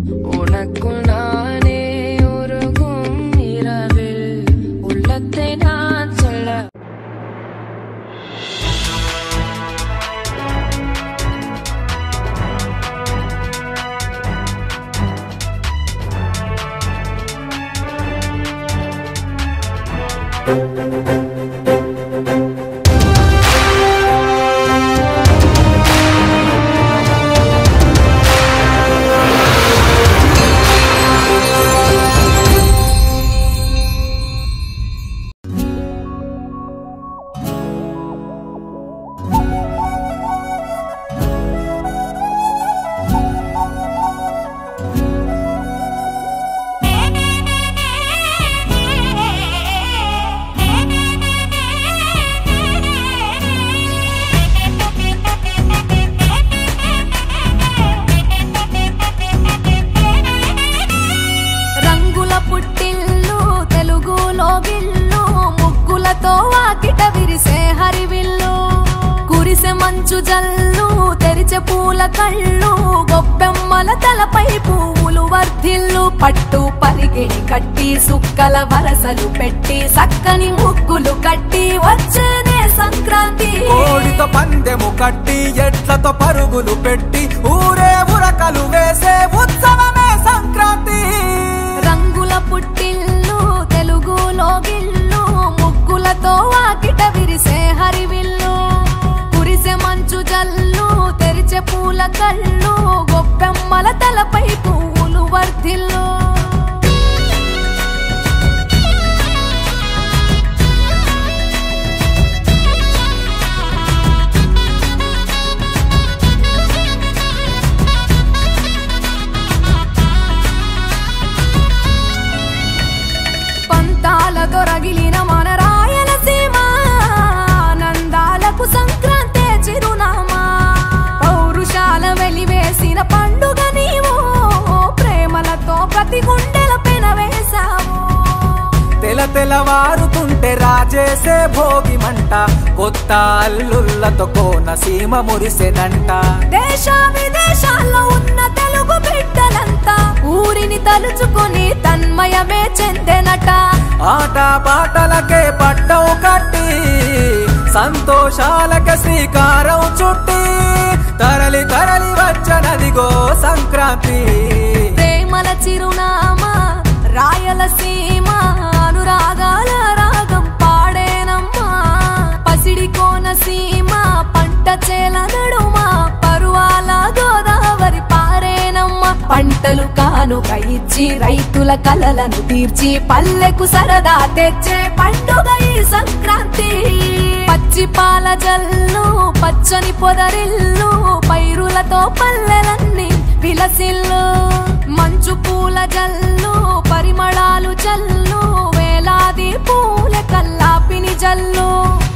உனக்குள் நானே உருகும் இரவில் உள்ளத்தை நான் சொல்ல రంగుల పుట్టిల్లు తెలుగులో గిల్లు ముగ్గులతో వాకిట విరిసే హరివిల్లు కురిసె మంచు జల్లు తెరిచే పూల కళ్ళు గొప్పెమ్మల తలపై పువ్వులు వర్ధిల్లు పట్టు పరిగిణి కట్టి సుక్కల వరసలు పెట్టి సక్కని ముగ్గులు కట్టి వచ్చేనే సంక్రాంతి కోడితో పందెము కట్టి ఎట్లతో పరుగులు పెట్టి ఊరే ఉరకలు వేసే ఉత్సవమే సంక్రాంతి రంగుల పుట్టిల్లు తెలుగులో గిల్లు ముగ్గులతో వాకిట విరిసే హరివిల్లు కురిసె మంచు జల్లు తెరిచే పూల కళ్ళు గొప్పెమ్మల తలపై పువ్వులు వర్ధిల్లు పంతాలతో రగిలిన మన రాయలసీమ ఆనందాలకు సంక్రాంతే చిరునామా పౌరుషాల వెలివేసిన పండుగ నీవు ప్రేమలతో ప్రతి గుండెల పెనవేశావు తెల తెలవారుతుంటే రాజేసే భోగి మంట కొత్త అల్లుళ్ళతో కోన సీమ మురిసెనంట దేశ విదేశాల్లో ఉన్న తెలుగు బిడ్డలంతా ఊరిని తలుచుకొని తన్మయమే చెందెనట ఆట పాటలకే పట్టవు కట్టి సంతోషాలకే శ్రీకారం చుట్టి తరలి తరలి వచ్చనదిగో సంక్రాంతి ప్రేమల చిరునామా రాయలసీమ అనురాగాల రాగం పాడేనమ్మా పసిడి కోనసీమ పంట చేల నడుమ పరువాల గోదావరి పారేనమ్మా పంటలు కానుక ఇచ్చి రైతుల కలలను తీర్చి పల్లెకు సరదా తెచ్చే పండుగ ఈ సంక్రాంతి పచ్చి పాల జల్లు పచ్చని పొదరిల్లు పైరులతో పల్లెలన్నీ విలసిల్లు మంచు పూల జల్లు పరిమళాలు జల్లు వేలాది పూల కల్లాపిని జల్లు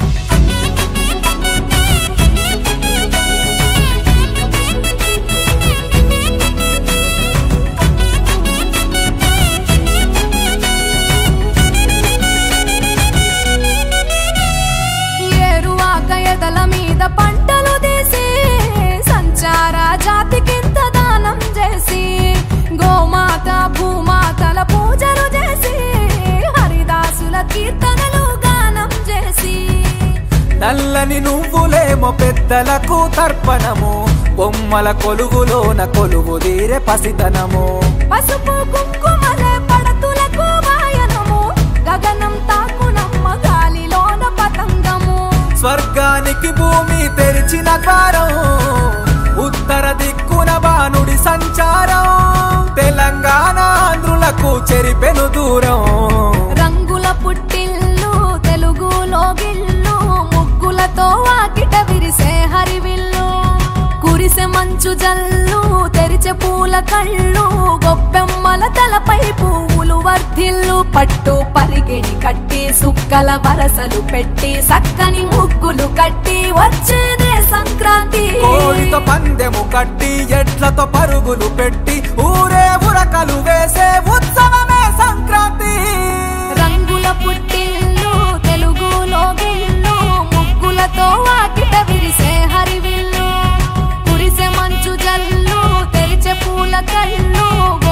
ఏరువాక ఎదల మీద పంటలు తీసి సంచార జాతికింత దానం చేసి గోమాత భూమాతల పూజలు చేసి హరిదాసుల కీర్తనలు గానం చేసి నల్లని నువ్వులేమో పెద్దలకు తర్పణము బొమ్మల కొలువులోన కొలువు తీరే పసితనము పసుపు కుంకుమలే పడతులకు వాయనము గగనం తాకునమ్మ గాలిలోన పతంగము స్వర్గానికి భూమి తెరిచిన ద్వారం ఉత్తర దిక్కున బానుడి సంచారం తెలంగాణ ఆంధ్రులకు చెరిపెను దూరం రంగుల పుట్టిల్లు తెలుగులో గిల్లు ముగ్గులతో వాకిట విరిసే హరివిల్లు కురిసె మంచు జల్లు తెరిచే పూల కళ్ళు గొప్పెమ్మల తలపై పువ్వులు వర్ధిల్లు పట్టు పరిగిణి కట్టి సుక్కల వరసలు పెట్టి సక్కని ముగ్గులు కట్టి వచ్చేదే సంక్రాంతి కోడితో పందెము కట్టి ఎట్లతో పరుగులు పెట్టి ఊరే ఉరకలు వేసే ఉత్సవమే సంక్రాంతి రంగుల పుట్టిల్లు తెలుగులో గిల్లు ముగ్గులతో వాకిట విరిసే హరివిల్లు కురిసె మంచు జల్లు తెరిచే పూల కళ్ళు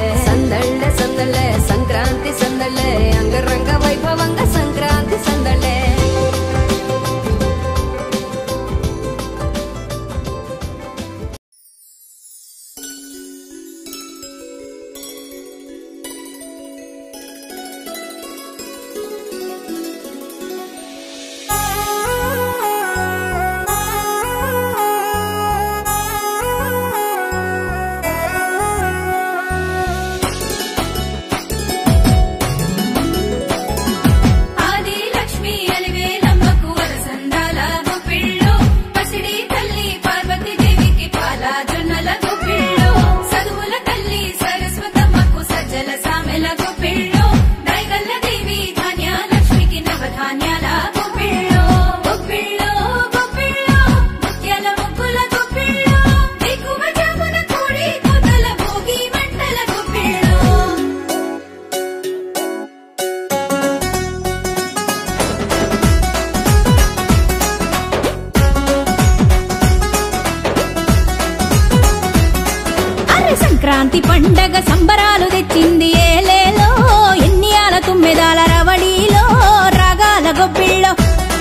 సంక్రాంతి పండగ సంబరాలు తెచ్చింది ఏలేలో ఎన్నియాల తుమ్మెదాల రవళిలో రాగాల గొబ్బిళ్ళో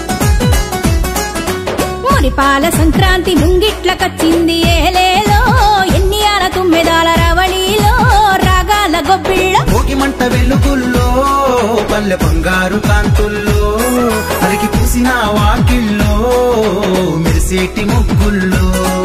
మురిపాల సంక్రాంతి ముంగిట్లకొచ్చింది ఏలేలో ఎన్నియాల తుమ్మెదాల రవళిలో రాగాల గొబ్బిళ్ళో భోగి మంట వెలుగుల్లో పల్లె బంగారు కాంతుల్లో అలికి పూసిన వాకిల్లో మెరిసేటి ముగ్గుల్లో